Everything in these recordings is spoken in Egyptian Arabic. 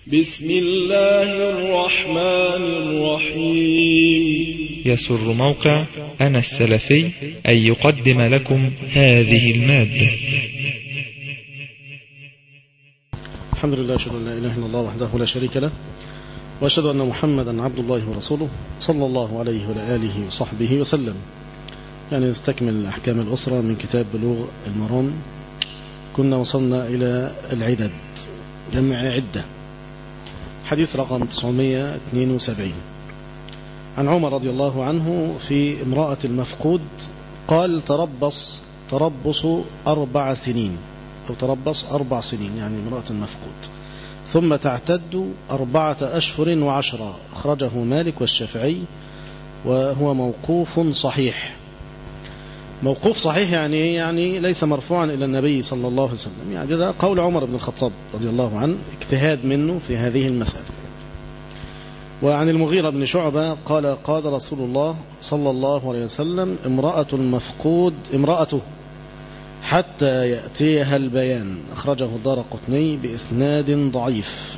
بسم الله الرحمن الرحيم يسر موقع أنا السلفي أن يقدم لكم هذه المادة الحمد لله أشهد أن لا إله إلا الله وحده لا شريك له وأشهد أن محمدا عبد الله ورسوله صلى الله عليه وعلى آله وصحبه وسلم يعني نستكمل أحكام الأسرة من كتاب بلوغ المرام كنا وصلنا إلى العدد جمع عدة حديث رقم 972 عن عمر رضي الله عنه في امرأة المفقود قال تربص تربص أربع سنين أو تربص أربع سنين يعني امرأة المفقود ثم تعتد أربعة أشهر وعشرة أخرجه مالك والشافعي وهو موقوف صحيح موقوف صحيح يعني يعني ليس مرفوعا إلى النبي صلى الله عليه وسلم يعني ده قول عمر بن الخطاب رضي الله عنه اجتهاد منه في هذه المسألة وعن المغيرة بن شعبة قال قال رسول الله صلى الله عليه وسلم امرأة المفقود امرأته حتى يأتيها البيان أخرجه الدار قطني بإسناد ضعيف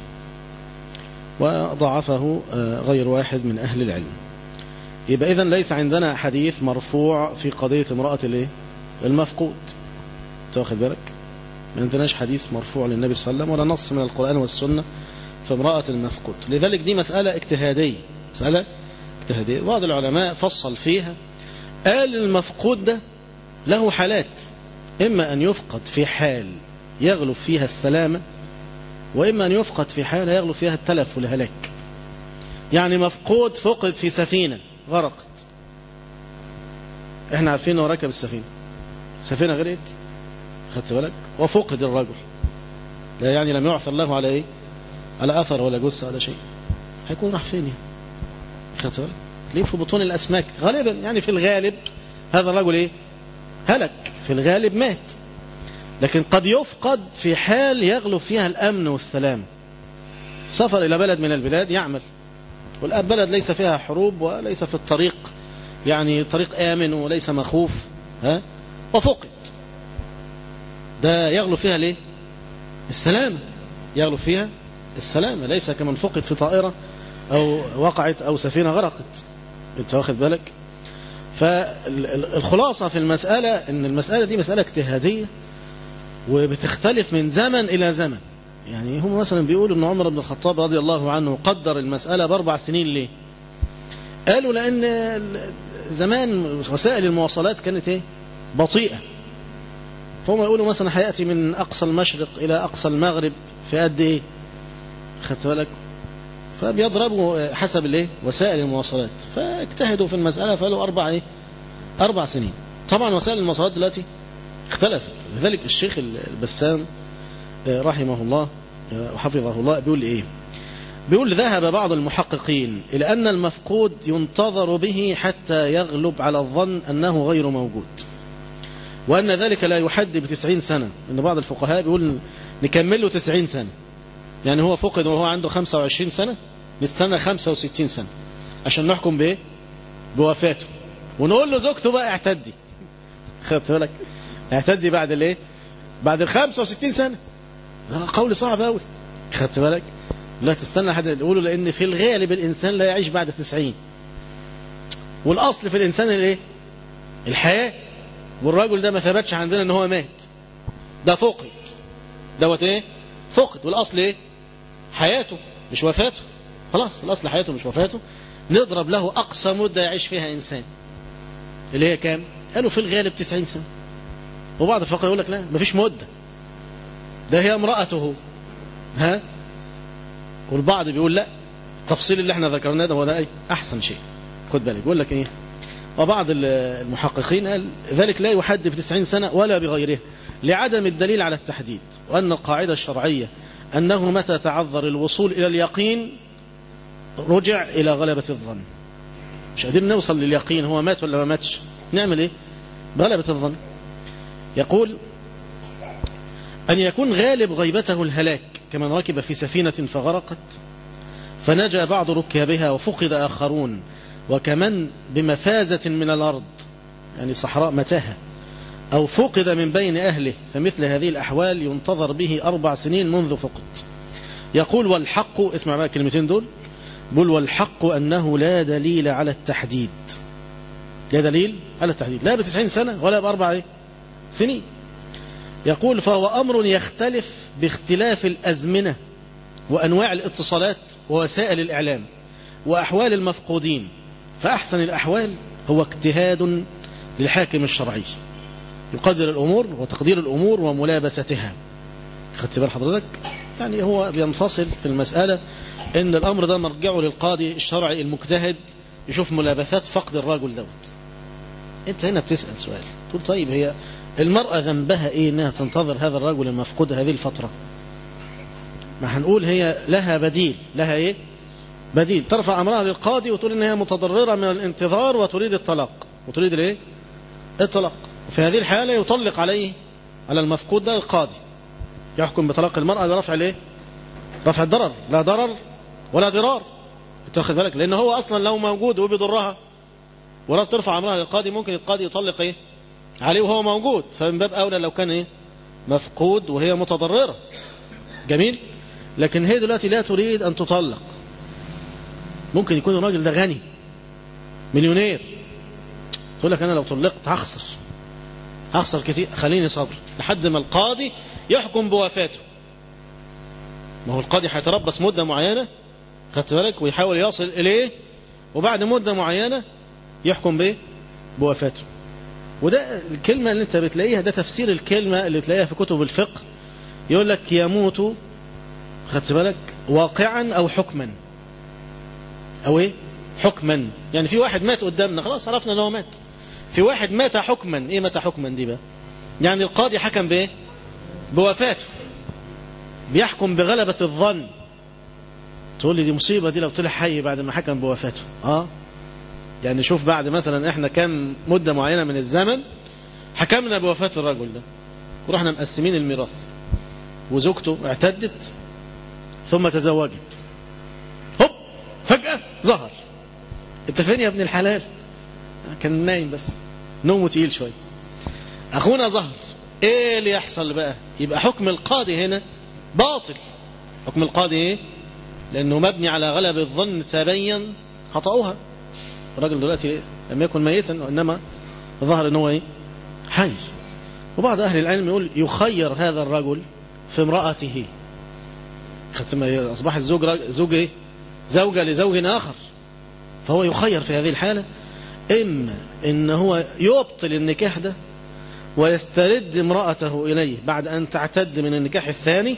وضعفه غير واحد من أهل العلم يبقى إذن ليس عندنا حديث مرفوع في قضية امرأة الايه المفقود تاخذ بالك ما عندناش حديث مرفوع للنبي صلى الله عليه وسلم ولا نص من القرآن والسنة في امرأة المفقود لذلك دي مسألة اجتهادية مسألة اجتهادية بعض العلماء فصل فيها قال المفقود ده له حالات إما أن يفقد في حال يغلب فيها السلامة وإما أن يفقد في حال يغلب فيها التلف والهلاك يعني مفقود فقد في سفينة غرقت احنا عارفين انه ركب السفينة السفينة غرقت خدت بالك وفقد الرجل لا يعني لم يعثر له على ايه على اثر ولا جثة ولا شيء هيكون راح فين يعني خدت بالك ليه في بطون الاسماك غالبا يعني في الغالب هذا الرجل ايه هلك في الغالب مات لكن قد يفقد في حال يغلب فيها الامن والسلام سفر الى بلد من البلاد يعمل والبلد ليس فيها حروب وليس في الطريق يعني طريق آمن وليس مخوف ها وفقد ده يغلو فيها ليه السلامة يغلو فيها السلامة ليس كمن فقد في طائرة أو وقعت أو سفينة غرقت انت واخد بالك فالخلاصة في المسألة ان المسألة دي مسألة اجتهادية وبتختلف من زمن إلى زمن يعني هم مثلا بيقولوا ان عمر بن الخطاب رضي الله عنه قدر المسألة باربع سنين ليه قالوا لان زمان وسائل المواصلات كانت ايه بطيئة فهم يقولوا مثلا هيأتي من اقصى المشرق الى اقصى المغرب في قد ايه خدت بالك فبيضربوا حسب الايه وسائل المواصلات فاجتهدوا في المسألة فقالوا اربع ايه اربع سنين طبعا وسائل المواصلات دلوقتي اختلفت لذلك الشيخ البسام رحمه الله وحفظه الله بيقول ايه بيقول ذهب بعض المحققين إلى أن المفقود ينتظر به حتى يغلب على الظن أنه غير موجود وأن ذلك لا يحد بتسعين سنة إن بعض الفقهاء بيقول نكمل له تسعين سنة يعني هو فقد وهو عنده خمسة وعشرين سنة نستنى خمسة وستين سنة عشان نحكم بإيه بوفاته ونقول له زوجته بقى اعتدي خدت بالك اعتدي بعد الايه بعد ال 65 سنة قول صعب قوي خدت بالك لا تستنى حد يقوله لان في الغالب الانسان لا يعيش بعد 90 والاصل في الانسان الايه الحياه والراجل ده ما ثبتش عندنا ان هو مات ده فقد دوت ايه فقد والاصل ايه حياته مش وفاته خلاص الاصل حياته مش وفاته نضرب له اقصى مده يعيش فيها انسان اللي هي كام قالوا في الغالب 90 سنه وبعض الفقهاء يقول لك لا مفيش مده ده هي امرأته ها والبعض بيقول لا التفصيل اللي احنا ذكرناه ده هو ده ايه احسن شيء خد بالك يقول لك ايه وبعض المحققين قال ذلك لا يحد ب 90 سنة ولا بغيره لعدم الدليل على التحديد وأن القاعدة الشرعية أنه متى تعذر الوصول إلى اليقين رجع إلى غلبة الظن مش قادرين نوصل لليقين هو مات ولا ما ماتش نعمل ايه غلبة الظن يقول أن يكون غالب غيبته الهلاك كمن ركب في سفينة فغرقت فنجا بعض ركابها وفقد آخرون وكمن بمفازة من الأرض يعني صحراء متاهة أو فقد من بين أهله فمثل هذه الأحوال ينتظر به أربع سنين منذ فقد يقول والحق اسمع بقى الكلمتين دول بل والحق أنه لا دليل على التحديد لا دليل على التحديد لا بتسعين سنة ولا بأربع إيه؟ سنين يقول فهو أمر يختلف باختلاف الأزمنة وأنواع الاتصالات ووسائل الإعلام وأحوال المفقودين فأحسن الأحوال هو اجتهاد للحاكم الشرعي يقدر الأمور وتقدير الأمور وملابستها خدت بال حضرتك يعني هو بينفصل في المسألة ان الأمر ده مرجعه للقاضي الشرعي المجتهد يشوف ملابسات فقد الرجل دوت انت هنا بتسأل سؤال تقول طيب هي المرأة ذنبها ايه انها تنتظر هذا الرجل المفقود هذه الفترة ما هنقول هي لها بديل لها ايه بديل ترفع امرها للقاضي وتقول ان هي متضررة من الانتظار وتريد الطلاق وتريد الايه الطلاق وفي هذه الحالة يطلق عليه على المفقود ده القاضي يحكم بطلاق المرأة لرفع الايه رفع الضرر لا ضرر ولا ضرار انت واخد بالك لان هو اصلا لو موجود وبيضرها ولو ترفع امرها للقاضي ممكن القاضي يطلق ايه عليه وهو موجود فمن باب اولى لو كان ايه مفقود وهي متضرره جميل لكن هي دلوقتي لا تريد ان تطلق ممكن يكون الراجل ده غني مليونير تقول لك انا لو طلقت هخسر هخسر كتير خليني صبر لحد ما القاضي يحكم بوفاته ما هو القاضي هيتربص مدة معينة خدت بالك ويحاول يصل إليه وبعد مدة معينة يحكم بإيه بوفاته وده الكلمة اللي انت بتلاقيها ده تفسير الكلمة اللي تلاقيها في كتب الفقه يقول لك يموت خدت بالك واقعا أو حكما أو إيه حكما يعني في واحد مات قدامنا خلاص عرفنا ان هو مات في واحد مات حكما ايه مات حكما دي بقى يعني القاضي حكم بايه بوفاته بيحكم بغلبة الظن تقول لي دي مصيبة دي لو طلع حي بعد ما حكم بوفاته اه يعني شوف بعد مثلا احنا كام مدة معينة من الزمن حكمنا بوفاة الرجل ده ورحنا مقسمين الميراث وزوجته اعتدت ثم تزوجت هوب فجأة ظهر انت فين يا ابن الحلال كان نايم بس نومه تقيل شوية اخونا ظهر ايه اللي يحصل بقى يبقى حكم القاضي هنا باطل حكم القاضي ايه لانه مبني على غلب الظن تبين خطأها الراجل دلوقتي لم يكن ميتا وانما ظهر ان هو ايه حي وبعض اهل العلم يقول يخير هذا الرجل في امرأته ما اصبحت زوج زوج ايه زوجة لزوج اخر فهو يخير في هذه الحالة اما ان هو يبطل النكاح ده ويسترد امرأته إليه بعد أن تعتد من النكاح الثاني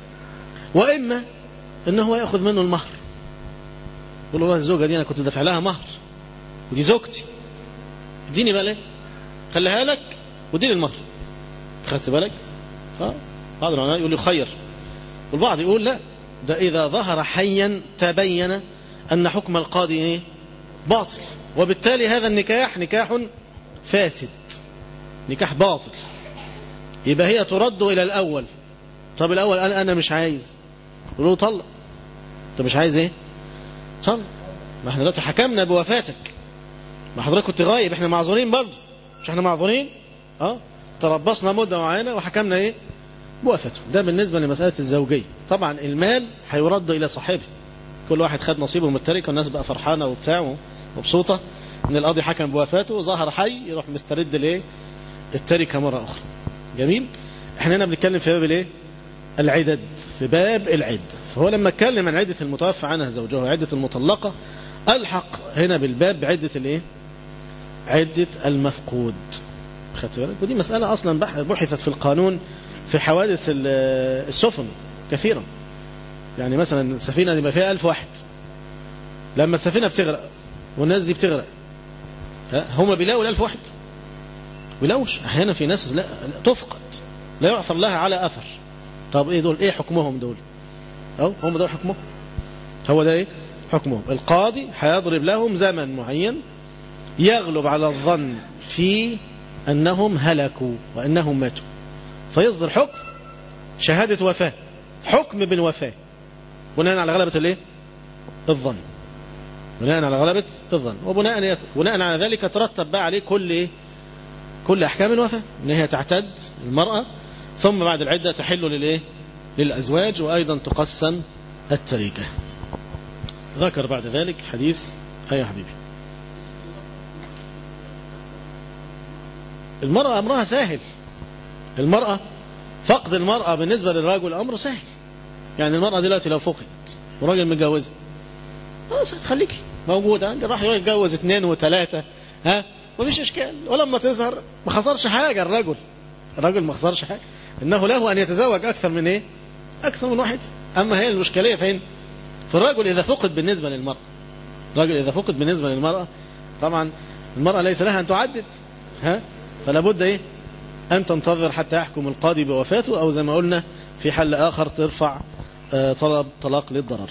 وإما إن هو يأخذ منه المهر يقول له الزوجة دي أنا كنت دافع لها مهر ودي زوجتي اديني بقى ليه خليها لك وديني المهر خدت بالك بعض العلماء يقول يخير والبعض يقول لا ده إذا ظهر حيا تبين أن حكم القاضي إيه؟ باطل وبالتالي هذا النكاح نكاح فاسد نكاح باطل يبقى هي ترد إلى الأول طب الأول قال أنا مش عايز يقول له طلق أنت مش عايز إيه طلق ما احنا دلوقتي حكمنا بوفاتك ما حضرتك كنت غايب احنا معذورين برضه مش احنا معذورين اه تربصنا مدة معينة وحكمنا ايه بوفاته ده بالنسبة لمسألة الزوجية طبعا المال هيرد إلى صاحبه كل واحد خد نصيبه من التركة والناس بقى فرحانة وبتاع ومبسوطة ان القاضي حكم بوفاته ظهر حي يروح مسترد الايه التركة مرة أخرى جميل احنا هنا بنتكلم في باب الايه العدد في باب العدة فهو لما اتكلم عن عدة المتوفى عنها زوجها وعدة المطلقة ألحق هنا بالباب بعدة الايه عدة المفقود خدت بالك ودي مسألة أصلا بحثت في القانون في حوادث السفن كثيرا يعني مثلا السفينة دي فيها ألف واحد لما السفينة بتغرق والناس دي بتغرق هم بيلاقوا الألف واحد ولوش احيانا في ناس لا تفقد لا يعثر لها على اثر طب ايه دول ايه حكمهم دول او هم دول حكمهم هو ده ايه حكمهم القاضي هيضرب لهم زمن معين يغلب على الظن في انهم هلكوا وانهم ماتوا فيصدر حكم شهادة وفاة حكم بالوفاة بناء على غلبة الايه الظن بناء على غلبة الظن وبناء يت... بناء على ذلك ترتب بقى عليه كل ايه كل أحكام الوفاة إن هي تعتد المرأة ثم بعد العدة تحل للإيه للأزواج وأيضا تقسم التركة ذكر بعد ذلك حديث أي يا حبيبي المرأة أمرها سهل المرأة فقد المرأة بالنسبة للرجل أمر سهل يعني المرأة دلوقتي لو فقدت وراجل متجوزها خلاص خليكي موجودة راح يتجوز اثنين وثلاثة ها مفيش إشكال ولما تظهر ما خسرش حاجة الرجل الرجل ما خسرش حاجة إنه له أن يتزوج أكثر من إيه أكثر من واحد أما هي المشكلة فين في الرجل إذا فقد بالنسبة للمرأة الرجل إذا فقد بالنسبة للمرأة طبعا المرأة ليس لها أن تعدد ها فلا بد إيه أن تنتظر حتى يحكم القاضي بوفاته أو زي ما قلنا في حل آخر ترفع طلب طلاق للضرر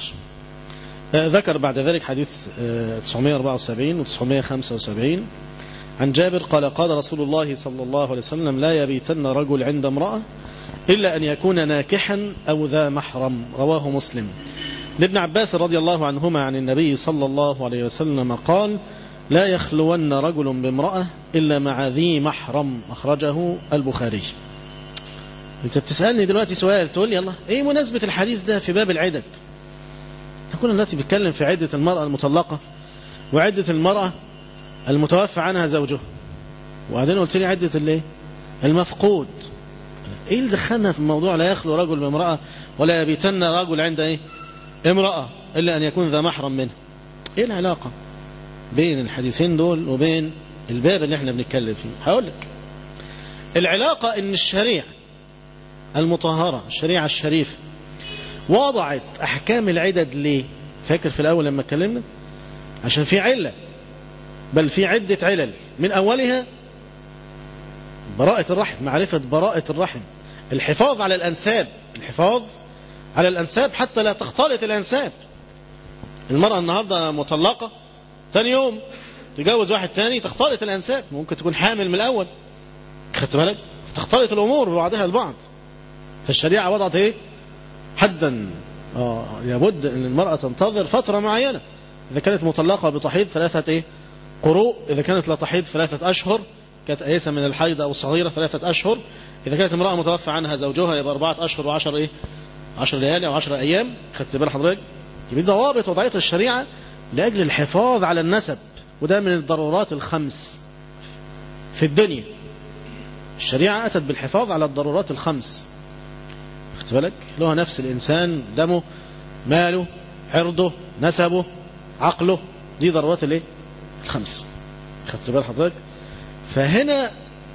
ذكر بعد ذلك حديث 974 و 975 عن جابر قال قال رسول الله صلى الله عليه وسلم لا يبيتن رجل عند امرأة إلا أن يكون ناكحا أو ذا محرم رواه مسلم لابن عباس رضي الله عنهما عن النبي صلى الله عليه وسلم قال لا يخلون رجل بامرأة إلا مع ذي محرم أخرجه البخاري انت بتسألني دلوقتي سؤال تقول لي يلا ايه مناسبة الحديث ده في باب العدد كنا دلوقتي بيتكلم في عدة المرأة المطلقة وعدة المرأة المتوفى عنها زوجها وبعدين قلت لي عدة الايه المفقود ايه اللي دخلنا في الموضوع لا يخلو رجل بامرأة ولا يبيتن رجل عند ايه امرأة الا ان يكون ذا محرم منه ايه العلاقة بين الحديثين دول وبين الباب اللي احنا بنتكلم فيه هقول لك العلاقة ان الشريعة المطهرة الشريعة الشريفة وضعت أحكام العدد ليه فاكر في الأول لما اتكلمنا عشان في علة بل في عدة علل من أولها براءة الرحم معرفة براءة الرحم الحفاظ على الأنساب الحفاظ على الأنساب حتى لا تختلط الأنساب المرأة النهاردة مطلقة ثاني يوم تجوز واحد تاني تختلط الأنساب ممكن تكون حامل من الأول خدت بالك تختلط الأمور ببعضها البعض فالشريعة وضعت ايه حدا آه لابد ان المرأة تنتظر فترة معينة اذا كانت مطلقة بتحيض ثلاثة ايه قروء اذا كانت لا تحيض ثلاثة اشهر كانت ايسة من الحيض او الصغيرة ثلاثة اشهر اذا كانت امرأة متوفى عنها زوجها يبقى اربعة اشهر وعشر ايه عشر ليالي او عشر ايام خدت بال حضرتك يبقى ضوابط وضعية الشريعة لاجل الحفاظ على النسب وده من الضرورات الخمس في الدنيا الشريعة أتت بالحفاظ على الضرورات الخمس خدت بالك له نفس الإنسان دمه ماله عرضه نسبه عقله دي ضرورات الايه الخمس خدت بال حضرتك فهنا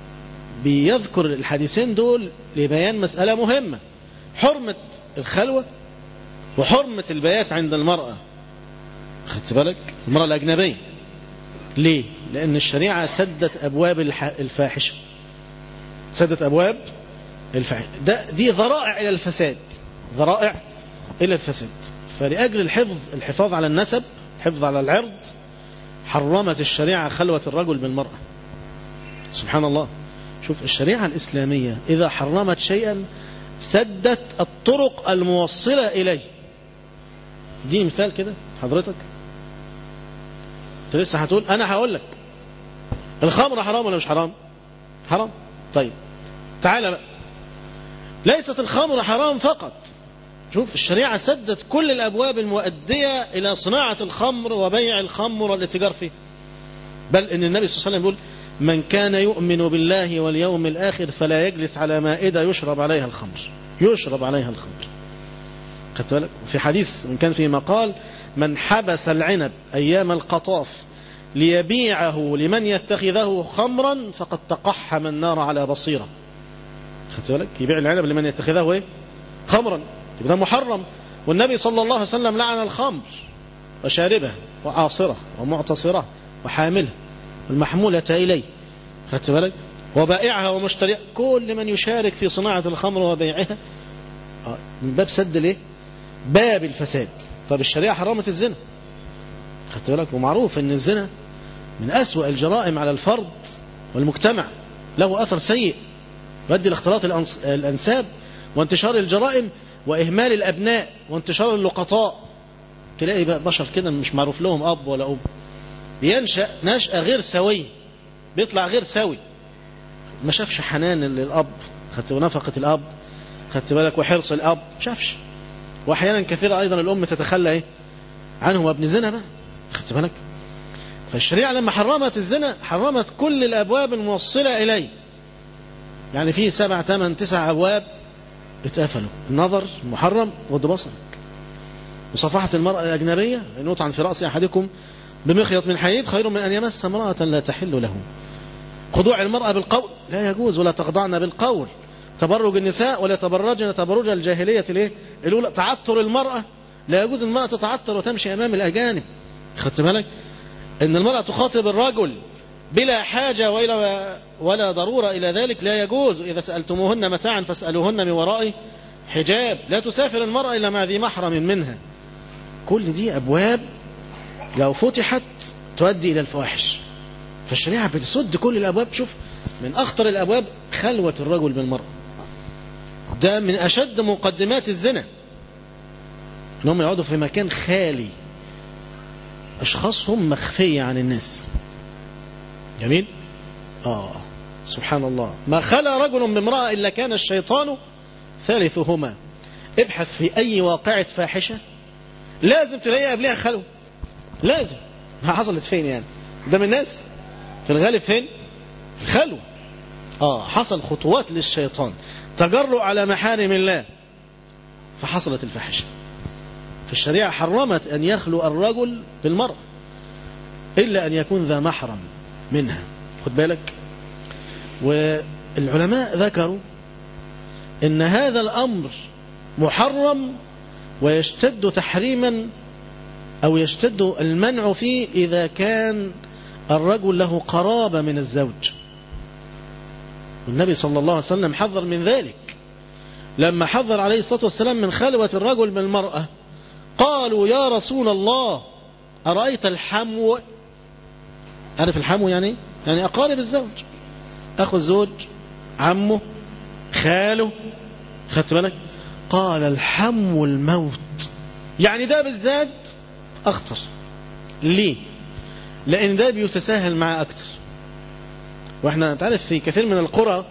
بيذكر الحديثين دول لبيان مسألة مهمة حرمة الخلوة وحرمة البيات عند المرأة خدت بالك المرأة الأجنبية ليه لأن الشريعة سدت أبواب الفاحشة سدت أبواب الفاحشة ده دي ذرائع إلى الفساد ذرائع إلى الفساد فلأجل الحفظ الحفاظ على النسب الحفظ على العرض حرمت الشريعة خلوة الرجل بالمرأة سبحان الله شوف الشريعة الإسلامية إذا حرمت شيئا سدت الطرق الموصلة إليه دي مثال كده حضرتك انت لسه هتقول انا هقول لك الخمر حرام ولا مش حرام حرام طيب تعالى بقى ليست الخمر حرام فقط شوف الشريعة سدت كل الأبواب المؤدية إلى صناعة الخمر وبيع الخمر والاتجار فيه بل إن النبي صلى الله عليه وسلم يقول من كان يؤمن بالله واليوم الآخر فلا يجلس على مائدة يشرب عليها الخمر يشرب عليها الخمر خدت بالك في حديث من كان في مقال من حبس العنب أيام القطاف ليبيعه لمن يتخذه خمرا فقد تقحم النار على بصيرة خدت بالك يبيع العنب لمن يتخذه ايه خمرا يبقى ده محرم والنبي صلى الله عليه وسلم لعن الخمر وشاربه وعاصره ومعتصره وحامله والمحمولة إليه خدت بالك وبائعها ومشتريها كل من يشارك في صناعة الخمر وبيعها من باب سد الايه باب الفساد طب الشريعة حرمت الزنا خدت بالك ومعروف ان الزنا من أسوأ الجرائم على الفرد والمجتمع له أثر سيء يؤدي لاختلاط الأنساب وانتشار الجرائم وإهمال الأبناء وانتشار اللقطاء تلاقي بقى بشر كده مش معروف لهم أب ولا أم بينشأ نشأة غير سوية بيطلع غير سوي ما شافش حنان للأب خدت ونفقة الأب خدت بالك وحرص الأب ما شافش واحيانا كثيرة ايضا الام تتخلى ايه عنه وابن زنا بقى خدت بالك فالشريعة لما حرمت الزنا حرمت كل الابواب الموصلة اليه يعني في سبع ثمان تسع ابواب اتقفلوا النظر محرم غض بصرك مصافحة المرأة الأجنبية أن يطعن في رأس أحدكم بمخيط من حديد خير من أن يمس امرأة لا تحل له خضوع المرأة بالقول لا يجوز ولا تخضعن بالقول تبرج النساء ولا تبرجن تبرج الجاهلية الايه الأولى تعطر المرأة لا يجوز المرأة تتعطر وتمشي أمام الأجانب خدت بالك أن المرأة تخاطب الرجل بلا حاجة ولا, ولا ضرورة إلى ذلك لا يجوز إذا سألتموهن متاعا فاسألوهن من وراء حجاب لا تسافر المرأة إلا مع ذي محرم منها كل دي أبواب لو فتحت تؤدي إلى الفواحش فالشريعة بتسد كل الأبواب شوف من أخطر الأبواب خلوة الرجل بالمرأة ده من أشد مقدمات الزنا أنهم يقعدوا في مكان خالي أشخاصهم مخفية عن الناس جميل آه سبحان الله ما خلى رجل بامرأة إلا كان الشيطان ثالثهما ابحث في أي واقعة فاحشة لازم تلاقيها قبلها خلوة لازم حصلت فين يعني قدام الناس في الغالب فين الخلوة آه حصل خطوات للشيطان تجرؤ على محارم الله فحصلت الفاحشة فالشريعة حرمت أن يخلو الرجل بالمرأة إلا أن يكون ذا محرم منها خد بالك والعلماء ذكروا ان هذا الامر محرم ويشتد تحريما او يشتد المنع فيه اذا كان الرجل له قرابه من الزوج والنبي صلى الله عليه وسلم حذر من ذلك لما حذر عليه الصلاه والسلام من خلوه الرجل بالمراه قالوا يا رسول الله ارايت الحمو عارف الحمو يعني يعني اقارب الزوج اخو الزوج عمه خاله خدت بالك قال الحم الموت يعني ده بالذات اخطر ليه لان ده بيتساهل معاه اكتر واحنا تعرف في كثير من القرى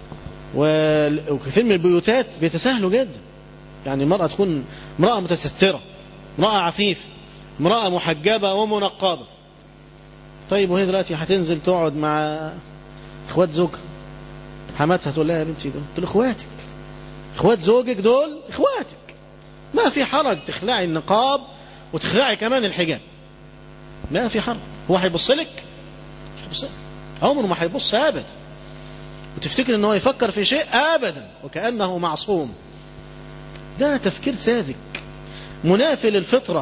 وكثير من البيوتات بيتساهلوا جدا يعني المرأة تكون امرأة متسترة امرأة عفيفة امرأة محجبة ومنقبة طيب وهي دلوقتي هتنزل تقعد مع اخوات زوجها حماتها تقول لها يا بنتي دول تقول اخواتك اخوات زوجك دول اخواتك ما في حرج تخلعي النقاب وتخلعي كمان الحجاب ما في حرج هو هيبص لك هيبص لك عمره ما هيبص ابدا وتفتكر ان هو يفكر في شيء ابدا وكانه معصوم ده تفكير ساذج منافي للفطره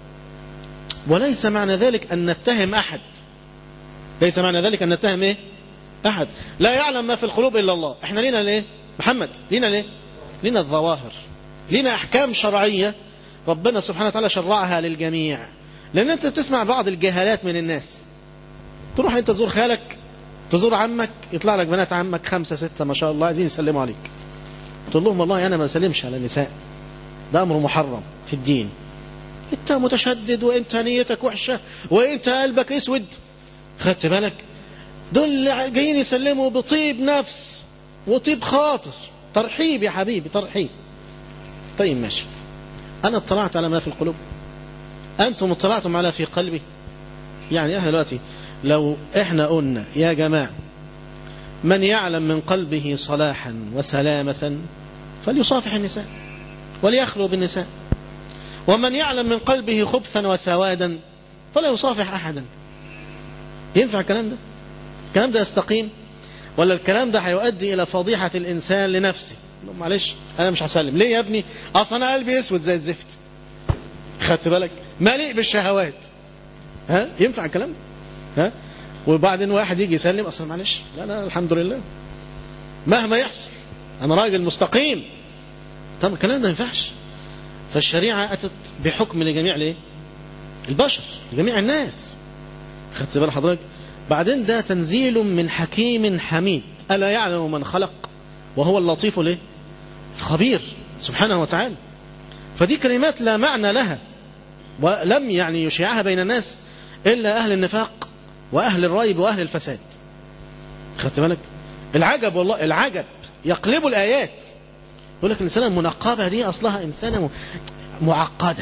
وليس معنى ذلك ان نتهم احد ليس معنى ذلك ان نتهم ايه احد لا يعلم ما في القلوب الا الله احنا لينا ليه محمد لينا ليه لينا الظواهر لينا احكام شرعيه ربنا سبحانه وتعالى شرعها للجميع لان انت بتسمع بعض الجهالات من الناس تروح انت تزور خالك تزور عمك يطلع لك بنات عمك خمسة ستة ما شاء الله عايزين يسلموا عليك تقول لهم والله انا ما بسلمش على النساء ده امر محرم في الدين انت متشدد وانت نيتك وحشه وانت قلبك اسود خدت بالك دول جايين يسلموا بطيب نفس وطيب خاطر ترحيب يا حبيبي ترحيب طيب ماشي أنا اطلعت على ما في القلوب أنتم اطلعتم على في قلبي يعني أهل دلوقتي لو إحنا قلنا يا جماعة من يعلم من قلبه صلاحا وسلامة فليصافح النساء وليخلو بالنساء ومن يعلم من قلبه خبثا وسوادا فلا يصافح أحدا ينفع الكلام ده الكلام ده يستقيم ولا الكلام ده هيؤدي الى فضيحه الانسان لنفسه معلش انا مش هسلم ليه يا ابني اصل انا قلبي اسود زي الزفت خدت بالك مليء بالشهوات ها ينفع الكلام ده ها وبعدين واحد يجي يسلم اصلا معلش لا لا الحمد لله مهما يحصل انا راجل مستقيم طب الكلام ده ما ينفعش فالشريعه اتت بحكم لجميع الايه البشر لجميع الناس خدت بال حضرتك بعدين ده تنزيل من حكيم حميد ألا يعلم من خلق وهو اللطيف الايه الخبير سبحانه وتعالى فدي كلمات لا معنى لها ولم يعني يشيعها بين الناس إلا أهل النفاق وأهل الريب وأهل الفساد خدت بالك العجب والله العجب يقلب الآيات يقول لك الإنسانة المنقبة دي أصلها إنسانة م- معقدة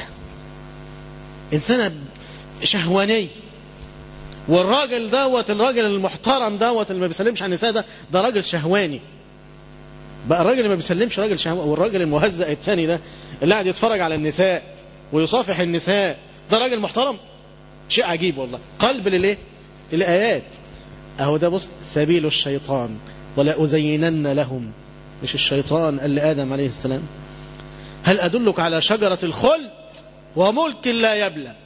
إنسانة شهوانية والراجل دوت الراجل المحترم دوت اللي ما بيسلمش على النساء ده ده راجل شهواني بقى الراجل اللي ما بيسلمش راجل شهواني والراجل المهزأ التاني ده اللي قاعد يتفرج على النساء ويصافح النساء ده راجل محترم شيء عجيب والله قلب للايه الآيات أهو ده بص سبيل الشيطان ولا أزينن لهم مش الشيطان قال لآدم عليه السلام هل أدلك على شجرة الخلد وملك لا يبلى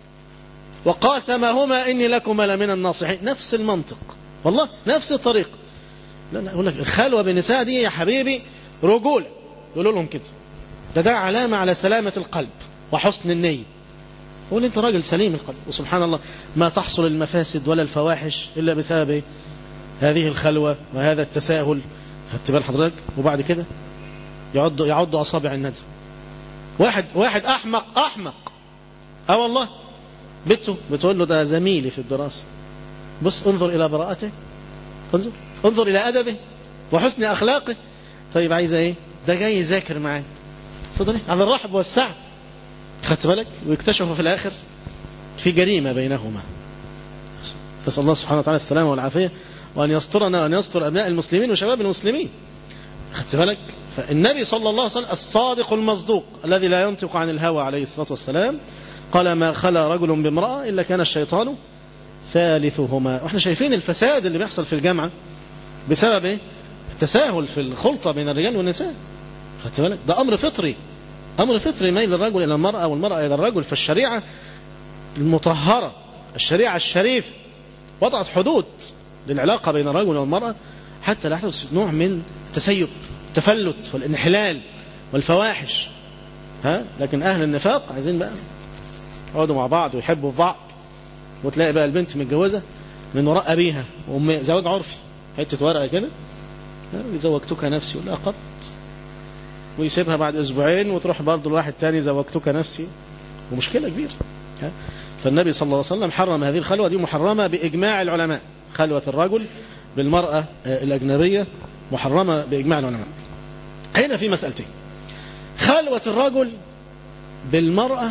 وقاسمهما إني لكما لمن الناصحين نفس المنطق والله نفس الطريق لا لا أقول لك الخلوة بالنساء دي يا حبيبي رجولة يقولوا لهم كده ده ده علامة على سلامة القلب وحسن النية قول انت راجل سليم القلب وسبحان الله ما تحصل المفاسد ولا الفواحش إلا بسبب إيه؟ هذه الخلوة وهذا التساهل خدت بال حضرتك وبعد كده يعض يعض أصابع الندم واحد واحد أحمق أحمق أه والله بنته بتقول له ده زميلي في الدراسة بص انظر إلى براءته انظر انظر إلى أدبه وحسن أخلاقه طيب عايزة إيه ده جاي يذاكر معاه صدري على الرحب والسعة خدت بالك ويكتشفوا في الآخر في جريمة بينهما نسأل الله سبحانه وتعالى السلامة والعافية وأن يسترنا وأن يستر أبناء المسلمين وشباب المسلمين خدت بالك فالنبي صلى الله عليه وسلم الصادق المصدوق الذي لا ينطق عن الهوى عليه الصلاة والسلام قال ما خلا رجل بامرأة إلا كان الشيطان ثالثهما واحنا شايفين الفساد اللي بيحصل في الجامعة بسبب ايه التساهل في الخلطة بين الرجال والنساء خدت بالك ده أمر فطري أمر فطري ميل الرجل إلى المرأة والمرأة إلى الرجل فالشريعة المطهرة الشريعة الشريفة وضعت حدود للعلاقة بين الرجل والمرأة حتى لا يحدث نوع من التسيب التفلت والانحلال والفواحش ها لكن أهل النفاق عايزين بقى يقعدوا مع بعض ويحبوا في بعض وتلاقي بقى البنت متجوزة من وراء أبيها وأم زواج عرفي حتة ورقة كده ها، زوجتك نفسي ولا قط ويسيبها بعد أسبوعين وتروح برضه لواحد تاني زوجتك نفسي ومشكلة كبيرة ها؟ فالنبي صلى الله عليه وسلم حرم هذه الخلوة دي محرمة بإجماع العلماء خلوة الرجل بالمرأة آه، الأجنبية محرمة بإجماع العلماء هنا في مسألتين خلوة الرجل بالمرأة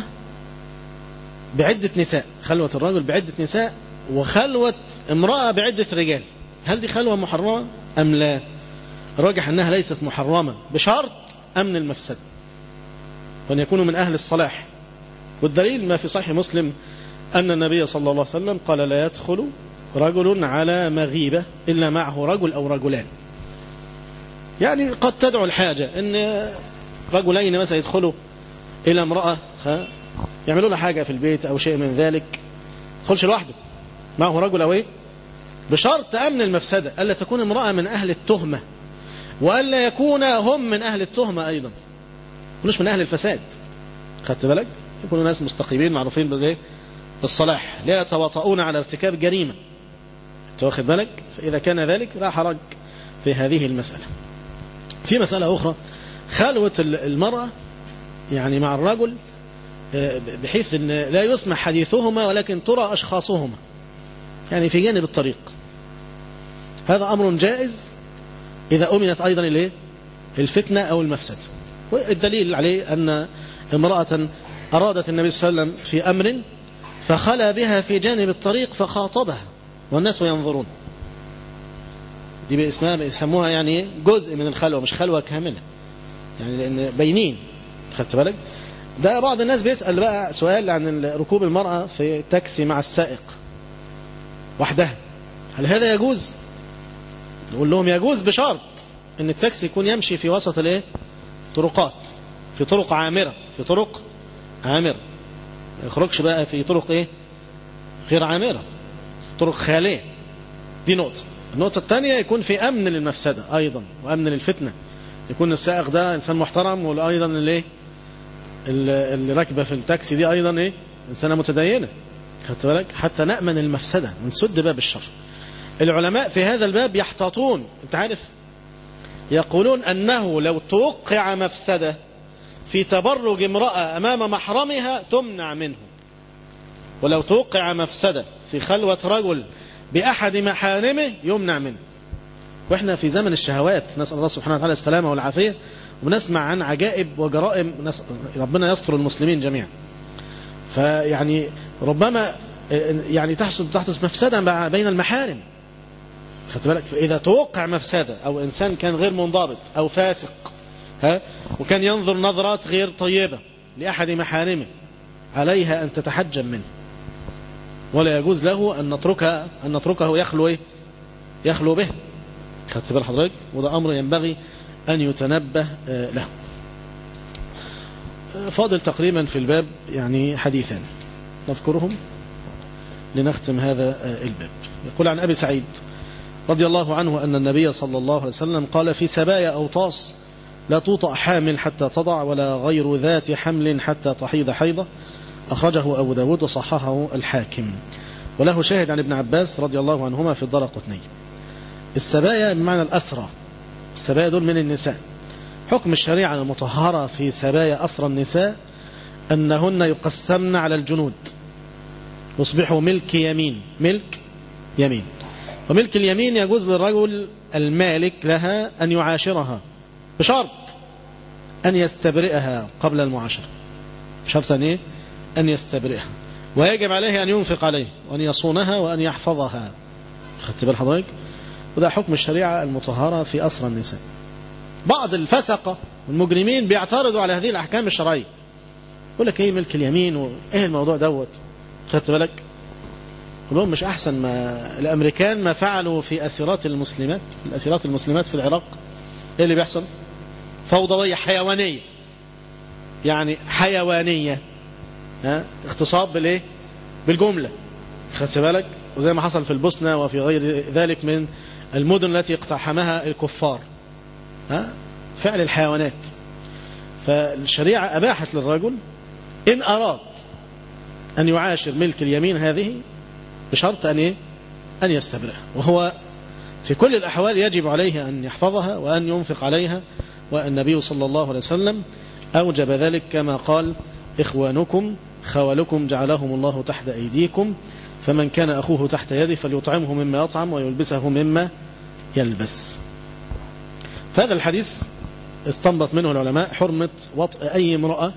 بعدة نساء خلوة الرجل بعدة نساء وخلوة امرأة بعدة رجال هل دي خلوة محرمة أم لا راجح أنها ليست محرمة بشرط أمن المفسد وأن يكونوا من أهل الصلاح والدليل ما في صحيح مسلم أن النبي صلى الله عليه وسلم قال لا يدخل رجل على مغيبة إلا معه رجل أو رجلان يعني قد تدعو الحاجة أن رجلين مثلا يدخلوا إلى امرأة ها يعملوا لها حاجة في البيت أو شيء من ذلك يدخلش لوحده معه رجل أو إيه بشرط أمن المفسدة ألا تكون امرأة من أهل التهمة وألا يكون هم من أهل التهمة أيضا يكونوش من أهل الفساد خدت بالك يكونوا ناس مستقيمين معروفين بالإيه بالصلاح لا يتواطؤون على ارتكاب جريمة أنت واخد بالك فإذا كان ذلك لا حرج في هذه المسألة في مسألة أخرى خلوة المرأة يعني مع الرجل بحيث أن لا يسمع حديثهما ولكن ترى أشخاصهما يعني في جانب الطريق هذا أمر جائز إذا أمنت أيضا إليه الفتنة أو المفسد والدليل عليه أن امرأة أرادت النبي صلى الله عليه وسلم في أمر فخلى بها في جانب الطريق فخاطبها والناس ينظرون دي باسمها بيسموها يعني جزء من الخلوة مش خلوة كاملة يعني لأن بينين خدت بالك ده بعض الناس بيسأل بقى سؤال عن ركوب المرأة في تاكسي مع السائق وحدها هل هذا يجوز نقول لهم يجوز بشرط ان التاكسي يكون يمشي في وسط الايه طرقات في طرق عامرة في طرق عامرة ما يخرجش بقى في طرق ايه غير عامرة طرق خالية دي نقطة النقطة الثانية يكون في أمن للمفسدة أيضا وأمن للفتنة يكون السائق ده إنسان محترم وأيضا اللي اللي راكبة في التاكسي دي أيضا إيه إنسانة متدينة خدت بالك حتى نأمن المفسدة نسد باب الشر العلماء في هذا الباب يحتاطون أنت عارف يقولون أنه لو توقع مفسدة في تبرج امرأة أمام محرمها تمنع منه ولو توقع مفسدة في خلوة رجل بأحد محارمه يمنع منه وإحنا في زمن الشهوات نسأل الله سبحانه وتعالى السلامة والعافية ونسمع عن عجائب وجرائم ربنا يستر المسلمين جميعا فيعني ربما يعني تحصل تحدث مفسدة بين المحارم خدت بالك فإذا توقع مفسدة أو إنسان كان غير منضبط أو فاسق ها وكان ينظر نظرات غير طيبة لأحد محارمه عليها أن تتحجم منه ولا يجوز له أن نتركها أن نتركه يخلو إيه؟ يخلو به خدت بال حضرتك وده أمر ينبغي أن يتنبه له فاضل تقريبا في الباب يعني حديثان نذكرهم لنختم هذا الباب يقول عن أبي سعيد رضي الله عنه أن النبي صلى الله عليه وسلم قال في سبايا أوطاس لا توطأ حامل حتى تضع ولا غير ذات حمل حتى تحيض حيضة أخرجه أبو داود وصححه الحاكم وله شاهد عن ابن عباس رضي الله عنهما في الدار قطني السبايا بمعنى الأسرى السبايا دول من النساء حكم الشريعة المطهرة في سبايا أسرى النساء أنهن يقسمن على الجنود يصبحوا ملك يمين ملك يمين وملك اليمين يجوز للرجل المالك لها أن يعاشرها بشرط أن يستبرئها قبل المعاشرة بشرط أن إيه؟ أن يستبرئها ويجب عليه أن ينفق عليه وأن يصونها وأن يحفظها خدت بال حضرتك وده حكم الشريعة المطهرة في أسرى النساء بعض الفسقة والمجرمين بيعترضوا على هذه الأحكام الشرعية يقول لك ايه ملك اليمين وايه الموضوع دوت خدت بالك لهم مش أحسن ما الأمريكان ما فعلوا في أسيرات المسلمات الأسيرات المسلمات في العراق إيه اللي بيحصل فوضوية حيوانية يعني حيوانية ها اغتصاب بالإيه بالجملة خدت بالك وزي ما حصل في البوسنة وفي غير ذلك من المدن التي اقتحمها الكفار ها فعل الحيوانات فالشريعة أباحت للرجل إن أراد أن يعاشر ملك اليمين هذه بشرط أن إيه؟ أن يستبرئها وهو في كل الأحوال يجب عليه أن يحفظها وأن ينفق عليها والنبي صلى الله عليه وسلم أوجب ذلك كما قال إخوانكم خولكم جعلهم الله تحت أيديكم فمن كان أخوه تحت يده فليطعمه مما يطعم ويلبسه مما يلبس فهذا الحديث استنبط منه العلماء حرمة وطئ أي امرأة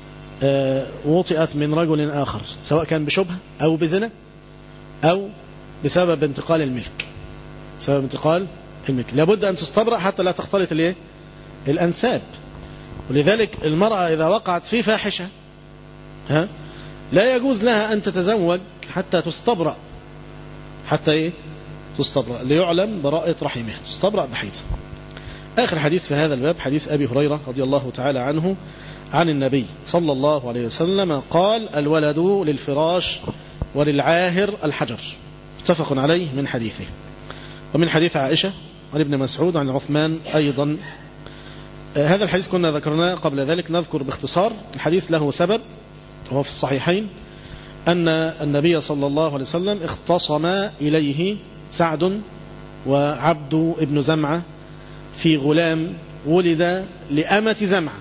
وطئت من رجل آخر سواء كان بشبه أو بزنا أو بسبب انتقال الملك بسبب انتقال الملك لابد أن تستبرأ حتى لا تختلط الايه الأنساب ولذلك المرأة إذا وقعت في فاحشة ها لا يجوز لها أن تتزوج حتى تستبرأ حتى إيه تستبرأ ليعلم براءة رحمها تستبرأ بحيث آخر حديث في هذا الباب حديث أبي هريرة رضي الله تعالى عنه عن النبي صلى الله عليه وسلم قال الولد للفراش وللعاهر الحجر متفق عليه من حديثه ومن حديث عائشة عن ابن مسعود عن عثمان أيضا هذا الحديث كنا ذكرناه قبل ذلك نذكر باختصار الحديث له سبب وهو في الصحيحين أن النبي صلى الله عليه وسلم اختصم إليه سعد وعبد ابن زمعة في غلام ولد لأمة زمعة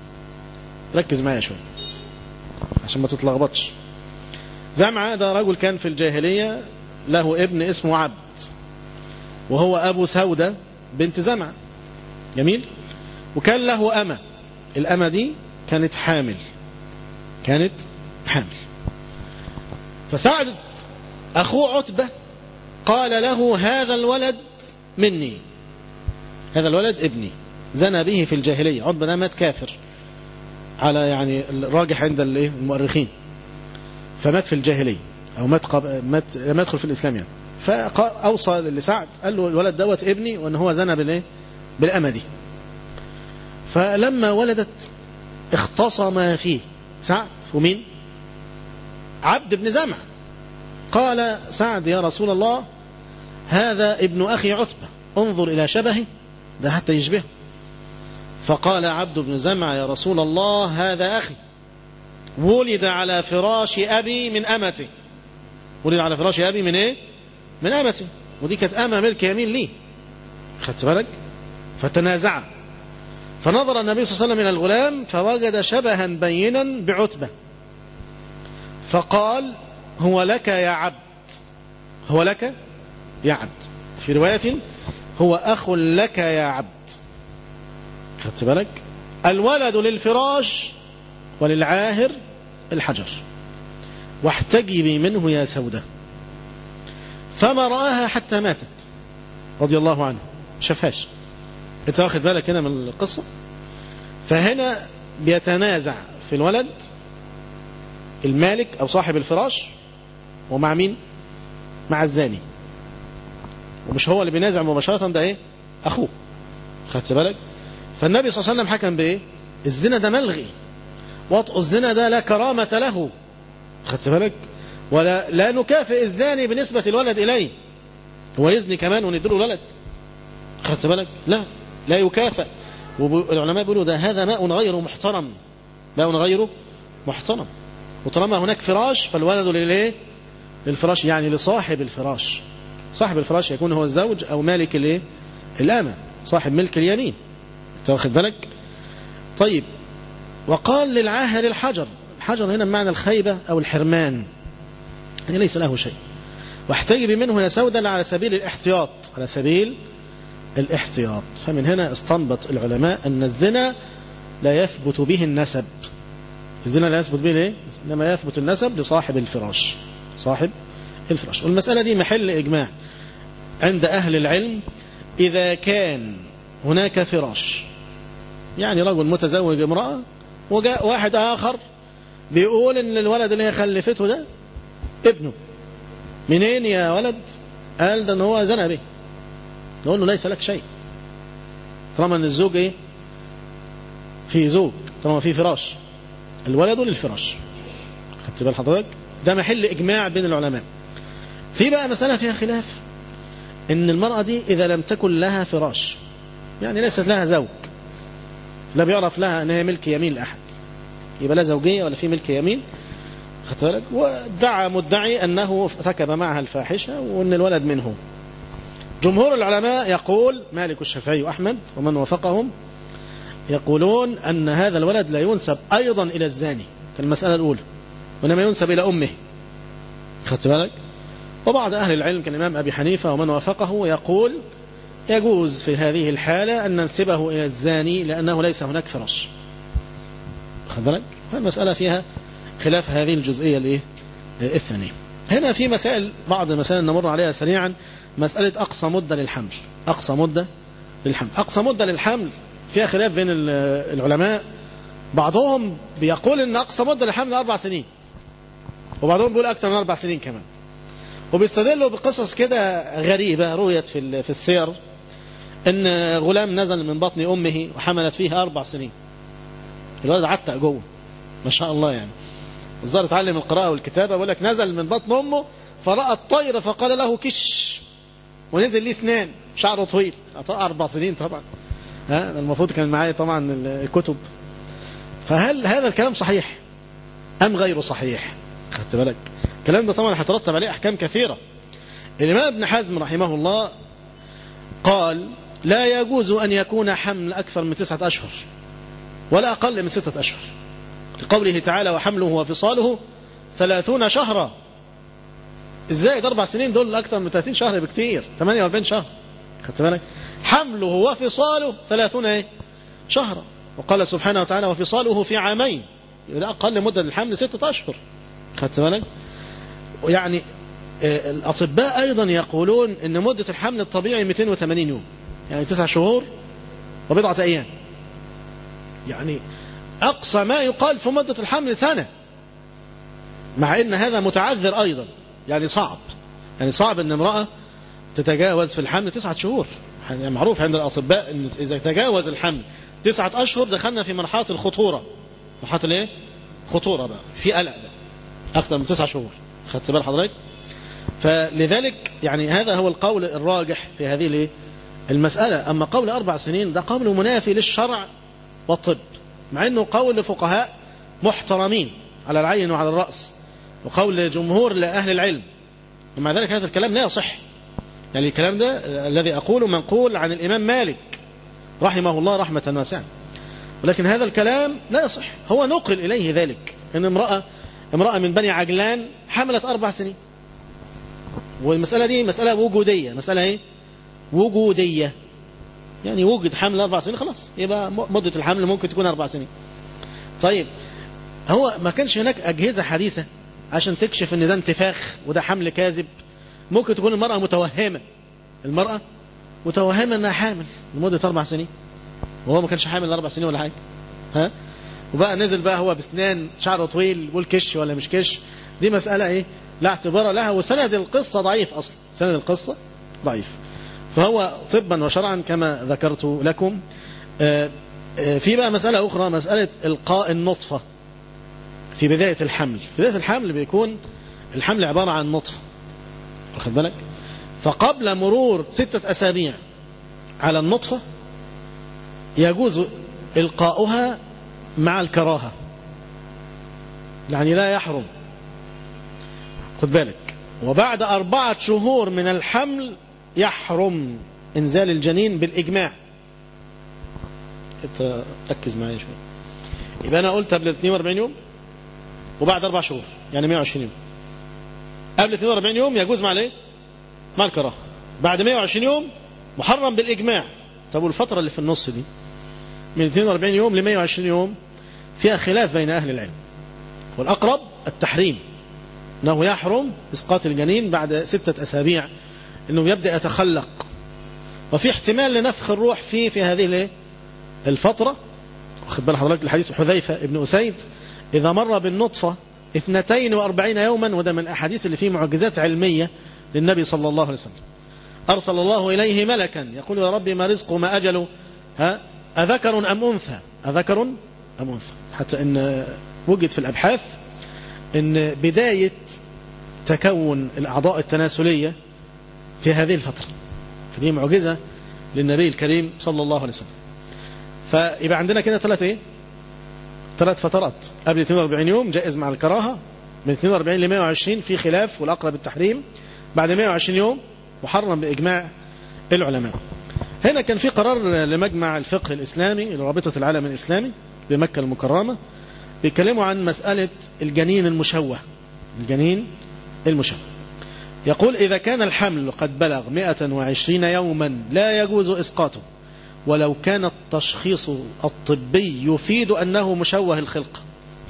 ركز معايا شوي عشان ما تتلخبطش زمعة ده رجل كان في الجاهلية له ابن اسمه عبد وهو أبو سودة بنت زمعة جميل وكان له أمة الأمة دي كانت حامل كانت حامل فسعدت أخوه عتبة قال له هذا الولد مني هذا الولد ابني زنى به في الجاهلية عتبة ده مات كافر على يعني الراجح عند المؤرخين فمات في الجاهلية أو مات, قب... مات لم يدخل في الإسلام يعني فأوصى لسعد قال له الولد دوت ابني وأن هو زنى بالإيه بالأمة دي فلما ولدت اختصم فيه سعد ومين عبد بن زمع قال سعد يا رسول الله هذا ابن أخي عتبة انظر إلى شبهه ده حتى يشبهه فقال عبد بن زمع يا رسول الله هذا أخي ولد على فراش أبي من أمته ولد على فراش أبي من إيه من أمته ودي كانت أمة ملك يمين لي خدت بالك فتنازع فنظر النبي صلى الله عليه وسلم إلى الغلام فوجد شبها بينا بعتبة فقال هو لك يا عبد هو لك يا عبد في رواية هو أخ لك يا عبد خدت بالك الولد للفراش وللعاهر الحجر واحتجبي منه يا سودة فما رآها حتى ماتت رضي الله عنه شافهاش انت واخد بالك هنا من القصة فهنا بيتنازع في الولد المالك أو صاحب الفراش ومع مين مع الزاني ومش هو اللي بينازع مباشرة ده ايه أخوه خدت بالك فالنبي صلى الله عليه وسلم حكم بايه الزنا ده ملغي وطء الزنا ده لا كرامة له خدت بالك ولا لا نكافئ الزاني بنسبة الولد إليه هو يزني كمان ونديله ولد خدت بالك لا لا يكافئ والعلماء بيقولوا ده هذا ماء غير محترم ماء غير محترم وطالما هناك فراش فالولد للايه للفراش يعني لصاحب الفراش صاحب الفراش يكون هو الزوج او مالك الايه الامه صاحب ملك اليمين انت واخد بالك طيب وقال للعاهر الحجر الحجر هنا بمعنى الخيبه او الحرمان يعني ليس له شيء واحتجب منه يا سودا على سبيل الاحتياط على سبيل الاحتياط فمن هنا استنبط العلماء أن الزنا لا يثبت به النسب الزنا لا يثبت به ليه؟ إنما يثبت النسب لصاحب الفراش صاحب الفراش والمسألة دي محل إجماع عند أهل العلم إذا كان هناك فراش يعني رجل متزوج امرأة وجاء واحد آخر بيقول إن الولد اللي هي خلفته ده ابنه منين يا ولد قال ده ان هو زنى به نقول له ليس لك شيء طالما ان الزوج ايه في زوج طالما في فراش الولد للفراش خدت بال حضرتك ده محل اجماع بين العلماء في بقى مسألة فيها خلاف ان المرأة دي اذا لم تكن لها فراش يعني ليست لها زوج لا بيعرف لها ان هي ملك يمين لاحد يبقى لا زوجية ولا في ملك يمين خدت بالك ودعا مدعي انه ارتكب معها الفاحشة وان الولد منه جمهور العلماء يقول مالك الشافعي وأحمد ومن وافقهم يقولون أن هذا الولد لا ينسب أيضا إلى الزاني كالمسألة الأولى وإنما ينسب إلى أمه خدت بالك وبعض أهل العلم كالإمام أبي حنيفة ومن وافقه يقول يجوز في هذه الحالة أن ننسبه إلى الزاني لأنه ليس هناك فراش خد بالك فالمسألة فيها خلاف هذه الجزئية الإيه؟ الثانية هنا في مسائل بعض المسائل نمر عليها سريعا مسألة أقصى مدة للحمل أقصى مدة للحمل أقصى مدة للحمل فيها خلاف بين العلماء بعضهم بيقول أن أقصى مدة للحمل أربع سنين وبعضهم بيقول أكثر من أربع سنين كمان وبيستدلوا بقصص كده غريبة رويت في في السير أن غلام نزل من بطن أمه وحملت فيه أربع سنين الولد عتق جوه ما شاء الله يعني الظاهر اتعلم القراءة والكتابة بيقول لك نزل من بطن أمه فرأى الطير فقال له كش ونزل ليه اسنان شعره طويل أربع سنين طبعا ها المفروض كان معايا طبعا الكتب فهل هذا الكلام صحيح أم غير صحيح خدت بالك الكلام ده طبعا هيترتب عليه أحكام كثيرة الإمام ابن حزم رحمه الله قال لا يجوز أن يكون حمل أكثر من تسعة أشهر ولا أقل من ستة أشهر لقوله تعالى وحمله وفصاله ثلاثون شهرا ازاي ده اربع سنين دول اكثر من 30 شهر بكتير 48 شهر خدت بالك حمله وفصاله 30 ايه شهرا وقال سبحانه وتعالى وفصاله في عامين ده اقل مده للحمل ستة اشهر خدت بالك ويعني الاطباء ايضا يقولون ان مده الحمل الطبيعي 280 يوم يعني تسع شهور وبضعه ايام يعني اقصى ما يقال في مده الحمل سنه مع ان هذا متعذر ايضا يعني صعب يعني صعب ان امرأة تتجاوز في الحمل تسعة شهور يعني معروف عند الأطباء ان إذا تجاوز الحمل تسعة أشهر دخلنا في مرحلة الخطورة مرحلة الايه؟ خطورة بقى في قلق بقى أكثر من تسعة شهور خدت بال حضرتك فلذلك يعني هذا هو القول الراجح في هذه الايه؟ المسألة أما قول أربع سنين ده قول منافي للشرع والطب مع أنه قول لفقهاء محترمين على العين وعلى الرأس وقول جمهور لأهل العلم ومع ذلك هذا الكلام لا يصح يعني الكلام ده الذي أقوله منقول عن الإمام مالك رحمه الله رحمة واسعة ولكن هذا الكلام لا يصح هو نقل إليه ذلك أن امرأة امرأة من بني عجلان حملت أربع سنين والمسألة دي مسألة وجودية مسألة إيه؟ وجودية يعني وجد حمل أربع سنين خلاص يبقى مدة الحمل ممكن تكون أربع سنين طيب هو ما كانش هناك أجهزة حديثة عشان تكشف ان ده انتفاخ وده حمل كاذب ممكن تكون المرأة متوهمة المرأة متوهمة انها حامل لمدة اربع سنين وهو ما كانش حامل اربع سنين ولا حاجة ها وبقى نزل بقى هو بسنان شعره طويل يقول كش ولا مش كش دي مسألة ايه لا اعتبار لها وسند القصة ضعيف اصلا سند القصة ضعيف فهو طبا وشرعا كما ذكرت لكم في بقى مسألة أخرى مسألة إلقاء النطفة في بداية الحمل في بداية الحمل بيكون الحمل عبارة عن نطفة واخد بالك فقبل مرور ستة أسابيع على النطفة يجوز إلقاؤها مع الكراهة يعني لا يحرم خد بالك وبعد أربعة شهور من الحمل يحرم إنزال الجنين بالإجماع انت ركز معايا شوية يبقى أنا قلت قبل 42 يوم وبعد أربع شهور يعني 120 يوم قبل 42 يوم يجوز مع الايه؟ مع الكراهه بعد 120 يوم محرم بالإجماع طب والفترة اللي في النص دي من 42 يوم ل 120 يوم فيها خلاف بين أهل العلم والأقرب التحريم أنه يحرم إسقاط الجنين بعد ستة أسابيع أنه يبدأ يتخلق وفي احتمال لنفخ الروح فيه في هذه الفترة واخد بال حضرتك الحديث حذيفة ابن أسيد إذا مر بالنطفة 42 يوما وده من الأحاديث اللي فيه معجزات علمية للنبي صلى الله عليه وسلم أرسل الله إليه ملكا يقول يا ربي ما رزقه ما أجله ها أذكر أم أنثى أذكر أم أنثى حتى أن وجد في الأبحاث أن بداية تكون الأعضاء التناسلية في هذه الفترة فدي معجزة للنبي الكريم صلى الله عليه وسلم فيبقى عندنا كده ثلاث ايه ثلاث فترات قبل 42 يوم جائز مع الكراهة من 42 ل 120 في خلاف والأقرب التحريم بعد 120 يوم محرم بإجماع العلماء هنا كان في قرار لمجمع الفقه الإسلامي لرابطة العالم الإسلامي بمكة المكرمة بيتكلموا عن مسألة الجنين المشوه الجنين المشوه يقول إذا كان الحمل قد بلغ 120 يوما لا يجوز إسقاطه ولو كان التشخيص الطبي يفيد أنه مشوه الخلقة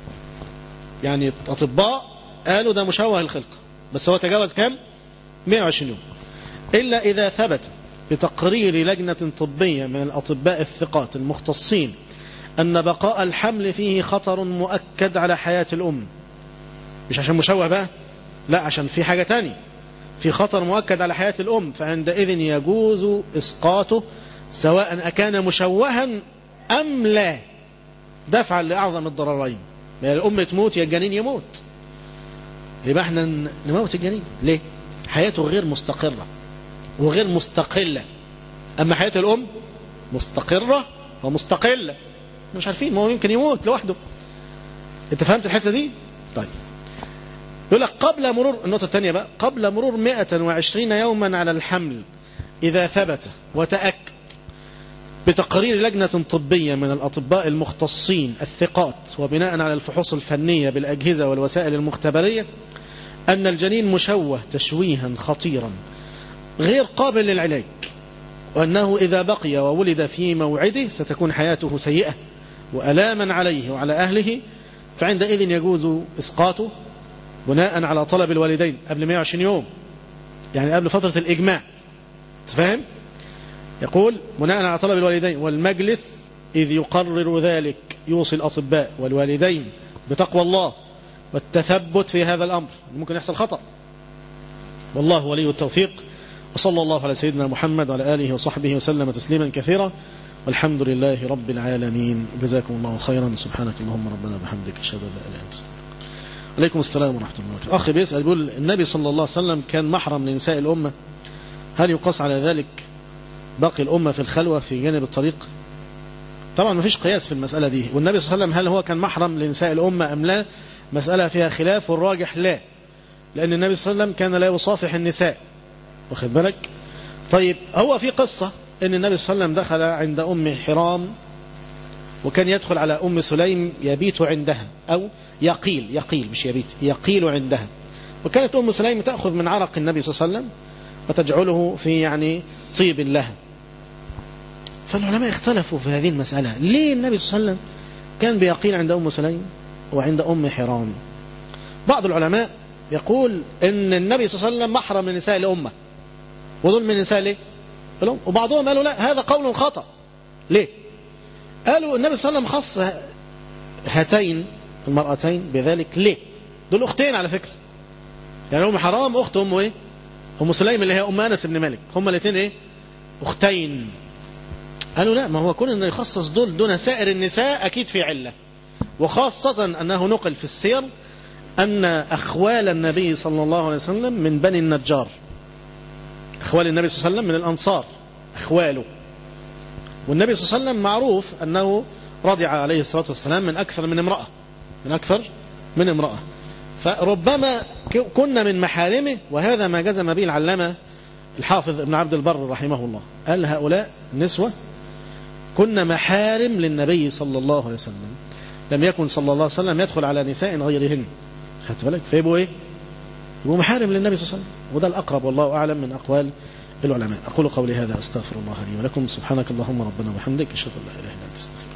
يعني الأطباء قالوا ده مشوه الخلقة بس هو تجاوز كام 120 يوم إلا إذا ثبت بتقرير لجنة طبية من الأطباء الثقات المختصين أن بقاء الحمل فيه خطر مؤكد على حياة الأم مش عشان مشوه بقى لا عشان في حاجة تانية في خطر مؤكد على حياة الأم فعندئذ يجوز إسقاطه سواء أكان مشوها أم لا دفعا لأعظم الضررين يا الأم تموت يا الجنين يموت يبقى احنا نموت الجنين ليه حياته غير مستقرة وغير مستقلة أما حياة الأم مستقرة ومستقلة مش عارفين ما هو يمكن يموت لوحده انت فهمت الحتة دي طيب يقول لك قبل مرور النقطة الثانية بقى قبل مرور 120 يوما على الحمل إذا ثبت وتأكد بتقرير لجنة طبية من الأطباء المختصين الثقات وبناء على الفحوص الفنية بالأجهزة والوسائل المختبرية أن الجنين مشوه تشويها خطيرا غير قابل للعلاج وأنه إذا بقي وولد في موعده ستكون حياته سيئة وألاما عليه وعلى أهله فعندئذ يجوز إسقاطه بناء على طلب الوالدين قبل 120 يوم يعني قبل فترة الإجماع تفهم يقول بناء على طلب الوالدين والمجلس إذ يقرر ذلك يوصي الأطباء والوالدين بتقوى الله والتثبت في هذا الأمر ممكن يحصل خطأ والله ولي التوفيق وصلى الله على سيدنا محمد وعلى آله وصحبه وسلم تسليما كثيرا والحمد لله رب العالمين جزاكم الله خيرا سبحانك اللهم ربنا وبحمدك اشهد ان لا اله الا انت استغفرك عليكم السلام ورحمه الله وبركاته اخي بيسال بيقول النبي صلى الله عليه وسلم كان محرم لنساء الامه هل يقاس على ذلك باقي الامه في الخلوه في جانب الطريق طبعا ما فيش قياس في المساله دي والنبي صلى الله عليه وسلم هل هو كان محرم لنساء الامه ام لا مساله فيها خلاف والراجح لا لان النبي صلى الله عليه وسلم كان لا يصافح النساء واخد بالك طيب هو في قصة ان النبي صلى الله عليه وسلم دخل عند ام حرام وكان يدخل على ام سليم يبيت عندها او يقيل يقيل مش يبيت يقيل عندها وكانت ام سليم تأخذ من عرق النبي صلى الله عليه وسلم وتجعله في يعني طيب لها فالعلماء اختلفوا في هذه المسألة ليه النبي صلى الله عليه وسلم كان بيقين عند أم سليم وعند أم حرام بعض العلماء يقول ان النبي صلى الله عليه وسلم محرم من نساء الأمة ودول من نساء ليه الأمة وبعضهم قالوا لا هذا قول خطأ ليه قالوا النبي صلى الله عليه وسلم خص هاتين المرأتين بذلك ليه دول أختين على فكرة يعني أم حرام أخت أم إيه أم سليم اللي هي أم أنس بن مالك هما الاثنين إيه أختين قالوا لا ما هو كون أنه يخصص دول دون سائر النساء أكيد في علة وخاصة أنه نقل في السير أن أخوال النبي صلى الله عليه وسلم من بني النجار أخوال النبي صلى الله عليه وسلم من الأنصار أخواله والنبي صلى الله عليه وسلم معروف أنه رضع عليه الصلاة والسلام من أكثر من امرأة من أكثر من امرأة فربما كنا من محارمه وهذا ما جزم به العلامة الحافظ ابن عبد البر رحمه الله قال هؤلاء النسوة كنا محارم للنبي صلى الله عليه وسلم لم يكن صلى الله عليه وسلم يدخل على نساء غيرهن خدت بالك فيبقوا ايه يبقوا محارم للنبي صلى الله عليه وسلم وده الأقرب والله أعلم من أقوال العلماء أقول قولي هذا أستغفر الله لي ولكم سبحانك اللهم ربنا وبحمدك أشهد أن لا إله إلا أنت استغفر